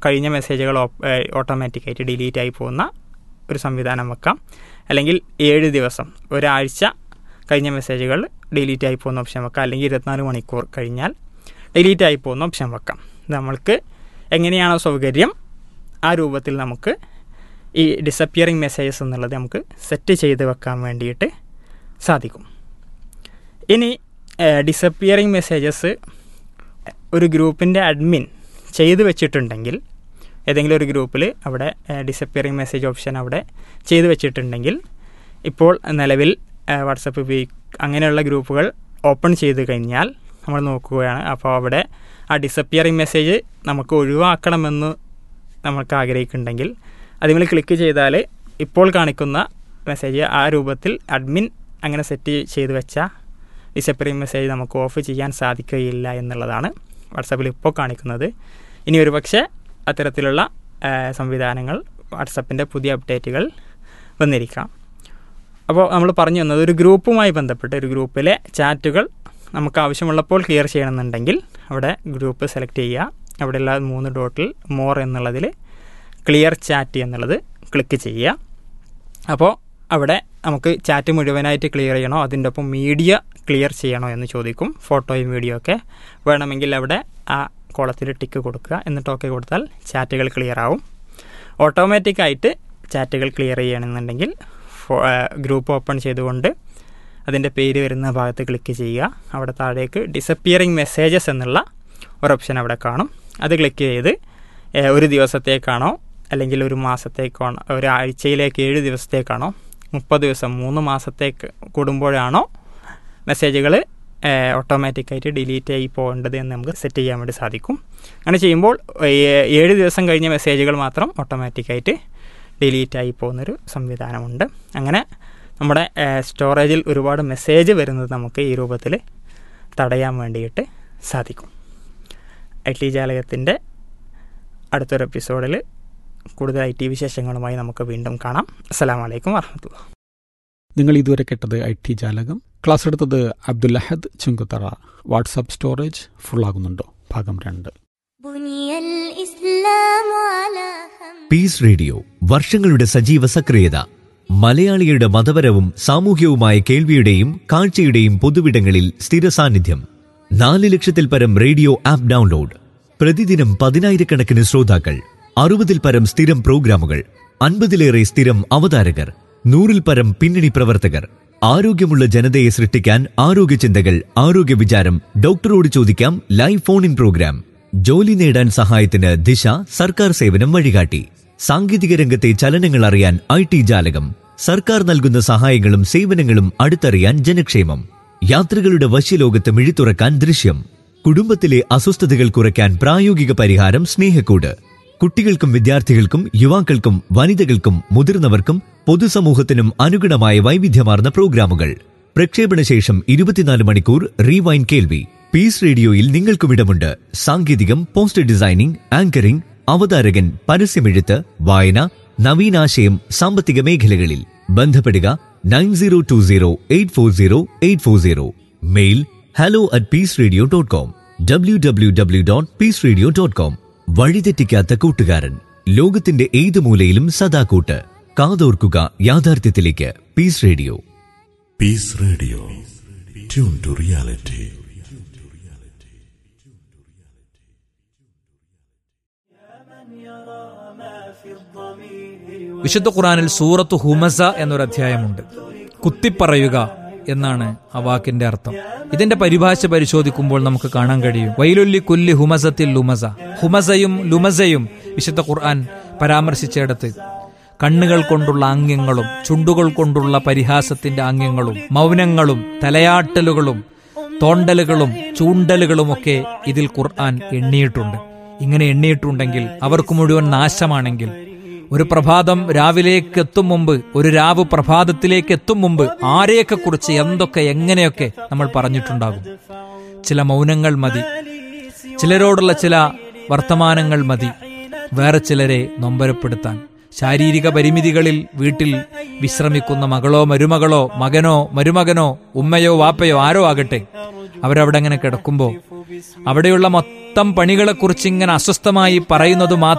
കഴിഞ്ഞ മെസ്സേജുകൾ ഓട്ടോമാറ്റിക്കായിട്ട് ഡിലീറ്റ് ആയി പോകുന്ന ഒരു സംവിധാനം വെക്കാം അല്ലെങ്കിൽ ഏഴ് ദിവസം ഒരാഴ്ച കഴിഞ്ഞ മെസ്സേജുകൾ ഡിലീറ്റ് ആയി പോകുന്ന ഓപ്ഷൻ വെക്കാം അല്ലെങ്കിൽ ഇരുപത്തിനാല് മണിക്കൂർ കഴിഞ്ഞാൽ ഡിലീറ്റ് ആയി പോകുന്ന ഓപ്ഷൻ വെക്കാം ഇത് നമ്മൾക്ക് എങ്ങനെയാണോ സൗകര്യം ആ രൂപത്തിൽ നമുക്ക് ഈ ഡിസപ്പിയറിങ് മെസ്സേജസ് എന്നുള്ളത് നമുക്ക് സെറ്റ് ചെയ്ത് വെക്കാൻ വേണ്ടിയിട്ട് സാധിക്കും ഇനി ഡിസപ്പിയറിങ് മെസ്സേജസ് ഒരു ഗ്രൂപ്പിൻ്റെ അഡ്മിൻ ചെയ്തു വെച്ചിട്ടുണ്ടെങ്കിൽ ഏതെങ്കിലും ഒരു ഗ്രൂപ്പിൽ അവിടെ ഡിസപ്പിയറിങ് മെസ്സേജ് ഓപ്ഷൻ അവിടെ ചെയ്തു വെച്ചിട്ടുണ്ടെങ്കിൽ ഇപ്പോൾ നിലവിൽ വാട്സപ്പ് ഉപയോഗി അങ്ങനെയുള്ള ഗ്രൂപ്പുകൾ ഓപ്പൺ ചെയ്ത് കഴിഞ്ഞാൽ നമ്മൾ നോക്കുകയാണ് അപ്പോൾ അവിടെ ആ ഡിസപ്പിയറിങ് മെസ്സേജ് നമുക്ക് ഒഴിവാക്കണമെന്ന് നമുക്ക് ആഗ്രഹിക്കുന്നുണ്ടെങ്കിൽ അതിൽ ക്ലിക്ക് ചെയ്താൽ ഇപ്പോൾ കാണിക്കുന്ന മെസ്സേജ് ആ രൂപത്തിൽ അഡ്മിൻ അങ്ങനെ സെറ്റ് ചെയ്ത് വെച്ച ഡിസപ്പിയറിങ് മെസ്സേജ് നമുക്ക് ഓഫ് ചെയ്യാൻ സാധിക്കുകയില്ല എന്നുള്ളതാണ് വാട്സപ്പിൽ ഇപ്പോൾ കാണിക്കുന്നത് ഇനി ഒരു പക്ഷേ അത്തരത്തിലുള്ള സംവിധാനങ്ങൾ വാട്സപ്പിൻ്റെ പുതിയ അപ്ഡേറ്റുകൾ വന്നിരിക്കാം അപ്പോൾ നമ്മൾ പറഞ്ഞു വന്നത് ഒരു ഗ്രൂപ്പുമായി ബന്ധപ്പെട്ട് ഒരു ഗ്രൂപ്പിലെ ചാറ്റുകൾ നമുക്ക് ആവശ്യമുള്ളപ്പോൾ ക്ലിയർ ചെയ്യണമെന്നുണ്ടെങ്കിൽ അവിടെ ഗ്രൂപ്പ് സെലക്ട് ചെയ്യുക അവിടെയുള്ള മൂന്ന് ഡോട്ടിൽ മോർ എന്നുള്ളതിൽ ക്ലിയർ ചാറ്റ് എന്നുള്ളത് ക്ലിക്ക് ചെയ്യുക അപ്പോൾ അവിടെ നമുക്ക് ചാറ്റ് മുഴുവനായിട്ട് ക്ലിയർ ചെയ്യണോ അതിൻ്റെ ഒപ്പം മീഡിയ ക്ലിയർ ചെയ്യണോ എന്ന് ചോദിക്കും ഫോട്ടോയും വീഡിയോ ഒക്കെ വേണമെങ്കിൽ അവിടെ ആ കോളത്തിൽ ടിക്ക് കൊടുക്കുക എന്നിട്ട് ഓക്കെ കൊടുത്താൽ ചാറ്റുകൾ ക്ലിയർ ആവും ഓട്ടോമാറ്റിക്കായിട്ട് ചാറ്റുകൾ ക്ലിയർ ചെയ്യണമെന്നുണ്ടെങ്കിൽ ഗ്രൂപ്പ് ഓപ്പൺ ചെയ്തുകൊണ്ട് അതിൻ്റെ പേര് വരുന്ന ഭാഗത്ത് ക്ലിക്ക് ചെയ്യുക അവിടെ താഴേക്ക് ഡിസപ്പിയറിങ് മെസ്സേജസ് എന്നുള്ള ഒരു ഓപ്ഷൻ അവിടെ കാണും അത് ക്ലിക്ക് ചെയ്ത് ഒരു ദിവസത്തേക്കാണോ അല്ലെങ്കിൽ ഒരു മാസത്തേക്കാണോ ഒരാഴ്ചയിലേക്ക് ഏഴ് ദിവസത്തേക്കാണോ മുപ്പത് ദിവസം മൂന്ന് മാസത്തേക്ക് കൂടുമ്പോഴാണോ മെസ്സേജുകൾ ഓട്ടോമാറ്റിക്കായിട്ട് ഡിലീറ്റ് ആയി പോകേണ്ടത് എന്ന് നമുക്ക് സെറ്റ് ചെയ്യാൻ വേണ്ടി സാധിക്കും അങ്ങനെ ചെയ്യുമ്പോൾ ഏഴ് ദിവസം കഴിഞ്ഞ മെസ്സേജുകൾ മാത്രം ഓട്ടോമാറ്റിക്കായിട്ട് ഡിലീറ്റ് ആയി പോകുന്നൊരു സംവിധാനമുണ്ട് അങ്ങനെ നമ്മുടെ സ്റ്റോറേജിൽ ഒരുപാട് മെസ്സേജ് വരുന്നത് നമുക്ക് ഈ രൂപത്തിൽ തടയാൻ വേണ്ടിയിട്ട് സാധിക്കും ഐ ടി ജാലകത്തിൻ്റെ അടുത്തൊരു എപ്പിസോഡിൽ കൂടുതൽ ഐ ടി വിശേഷങ്ങളുമായി നമുക്ക് വീണ്ടും കാണാം അസ്സാം വലൈക്കും വർഹമത്തുള്ള നിങ്ങൾ ഇതുവരെ കേട്ടത് ഐ ടി ജാലകം ക്ലാസ് എടുത്തത് അബ്ദുല്ലഹദ് ചുങ്കുത്തറ വാട്സാപ്പ് സ്റ്റോറേജ് ഫുള്ളാകുന്നുണ്ടോ ഭാഗം രണ്ട് പീസ് റേഡിയോ വർഷങ്ങളുടെ സജീവ സക്രിയത മലയാളിയുടെ മതപരവും സാമൂഹ്യവുമായ കേൾവിയുടെയും കാഴ്ചയുടെയും പൊതുവിടങ്ങളിൽ സ്ഥിര സാന്നിധ്യം നാല് ലക്ഷത്തിൽ പരം റേഡിയോ ആപ്പ് ഡൗൺലോഡ് പ്രതിദിനം പതിനായിരക്കണക്കിന് ശ്രോതാക്കൾ അറുപതിൽ പരം സ്ഥിരം പ്രോഗ്രാമുകൾ അൻപതിലേറെ സ്ഥിരം അവതാരകർ നൂറിൽ പരം പിന്നണി പ്രവർത്തകർ ആരോഗ്യമുള്ള ജനതയെ സൃഷ്ടിക്കാൻ ആരോഗ്യ ചിന്തകൾ ആരോഗ്യ വിചാരം ഡോക്ടറോട് ചോദിക്കാം ലൈവ് ഫോൺ ഇൻ പ്രോഗ്രാം ജോലി നേടാൻ സഹായത്തിന് ദിശ സർക്കാർ സേവനം വഴികാട്ടി സാങ്കേതിക രംഗത്തെ ചലനങ്ങൾ അറിയാൻ ഐ ടി ജാലകം സർക്കാർ നൽകുന്ന സഹായങ്ങളും സേവനങ്ങളും അടുത്തറിയാൻ ജനക്ഷേമം യാത്രകളുടെ വശ്യലോകത്ത് മിഴിത്തുറക്കാൻ ദൃശ്യം കുടുംബത്തിലെ അസ്വസ്ഥതകൾ കുറയ്ക്കാൻ പ്രായോഗിക പരിഹാരം സ്നേഹക്കൂട് കുട്ടികൾക്കും വിദ്യാർത്ഥികൾക്കും യുവാക്കൾക്കും വനിതകൾക്കും മുതിർന്നവർക്കും പൊതുസമൂഹത്തിനും അനുഗുണമായ വൈവിധ്യമാർന്ന പ്രോഗ്രാമുകൾ പ്രക്ഷേപണശേഷം ഇരുപത്തിനാല് മണിക്കൂർ റീവൈൻ കേൾവി പീസ് റേഡിയോയിൽ നിങ്ങൾക്കും ഇടമുണ്ട് സാങ്കേതികം പോസ്റ്റർ ഡിസൈനിംഗ് ആങ്കറിംഗ് അവതാരകൻ പരസ്യമെഴുത്ത് വായന നവീനാശയം സാമ്പത്തിക മേഖലകളിൽ ബന്ധപ്പെടുക nine zero two zero eight four zero eight four zero mail hello at peace radio dot com W W W dot peace radio dot com വഴിതെറ്റിക്കാത്ത കൂട്ടുകാരൻ ലോകത്തിന്റെ ഏത് മൂലയിലും സദാ കൂട്ട് കാതോർക്കുക യാഥാർത്ഥ്യത്തിലേക്ക് peace radio peace radio tune to reality വിശുദ്ധ ഖുറാനിൽ സൂറത്ത് ഹുമസ എന്നൊരു അധ്യായമുണ്ട് കുത്തിപ്പറയുക എന്നാണ് ആ വാക്കിന്റെ അർത്ഥം ഇതിന്റെ പരിഭാഷ പരിശോധിക്കുമ്പോൾ നമുക്ക് കാണാൻ കഴിയും വൈലുല്ലി കുല്ലി ഹുമസത്തിൽ ലുമസ ഹുമസയും ലുമസയും വിശുദ്ധ ഖുർആൻ പരാമർശിച്ചിടത്ത് കണ്ണുകൾ കൊണ്ടുള്ള ആംഗ്യങ്ങളും ചുണ്ടുകൾ കൊണ്ടുള്ള പരിഹാസത്തിന്റെ ആംഗ്യങ്ങളും മൗനങ്ങളും തലയാട്ടലുകളും തോണ്ടലുകളും ചൂണ്ടലുകളുമൊക്കെ ഇതിൽ ഖുർആൻ എണ്ണിയിട്ടുണ്ട് ഇങ്ങനെ എണ്ണിയിട്ടുണ്ടെങ്കിൽ അവർക്ക് മുഴുവൻ നാശമാണെങ്കിൽ ഒരു പ്രഭാതം രാവിലേക്ക് എത്തും മുമ്പ് ഒരു രാവ് പ്രഭാതത്തിലേക്ക് എത്തും മുമ്പ് ആരെയൊക്കെ കുറിച്ച് എന്തൊക്കെ എങ്ങനെയൊക്കെ നമ്മൾ പറഞ്ഞിട്ടുണ്ടാകും ചില മൗനങ്ങൾ മതി ചിലരോടുള്ള ചില വർത്തമാനങ്ങൾ മതി വേറെ ചിലരെ നൊമ്പരപ്പെടുത്താൻ ശാരീരിക പരിമിതികളിൽ വീട്ടിൽ വിശ്രമിക്കുന്ന മകളോ മരുമകളോ മകനോ മരുമകനോ ഉമ്മയോ വാപ്പയോ ആരോ ആകട്ടെ അവരവിടെ അങ്ങനെ കിടക്കുമ്പോൾ അവിടെയുള്ള മൊത്തം പണികളെക്കുറിച്ച് ഇങ്ങനെ അസ്വസ്ഥമായി പറയുന്നത് മാത്രം